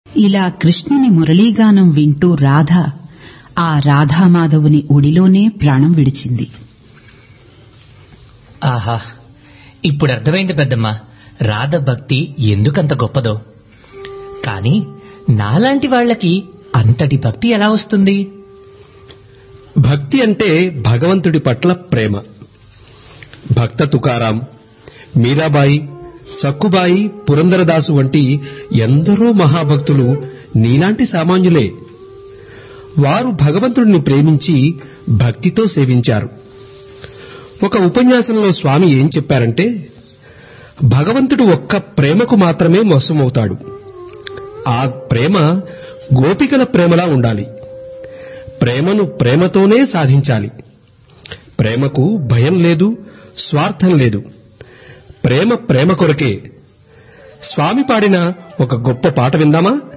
ఇలా కృష్ణుని మురళీగానం వింటూ రాధ ఆ రాధామాధవుని ఒడిలోనే ప్రాణం విడిచింది ఆహా ఇప్పుడు అర్థమైంది పెద్దమ్మ రాధ భక్తి ఎందుకంత గొప్పదో కాని నాలాంటి వాళ్ళకి అంతటి భక్తి ఎలా వస్తుంది భక్తి అంటే భగవంతుడి పట్ల ప్రేమ భక్త తుకారాం మీరాబాయి సక్కుబాయి పురందరదాసు వంటి ఎందరో మహాభక్తులు నీలాంటి సామాన్యులే వారు భగవంతుడిని ప్రేమించి భక్తితో సేవించారు ఒక ఉపన్యాసంలో స్వామి ఏం చెప్పారంటే భగవంతుడు ఒక్క ప్రేమకు మాత్రమే మోసమవుతాడు ఆ ప్రేమ గోపికల ప్రేమలా ఉండాలి ప్రేమను ప్రేమతోనే సాధించాలి ప్రేమకు భయం లేదు స్వార్థం లేదు ప్రేమ ప్రేమ కొరకే స్వామి పాడిన ఒక గొప్ప పాట విందామా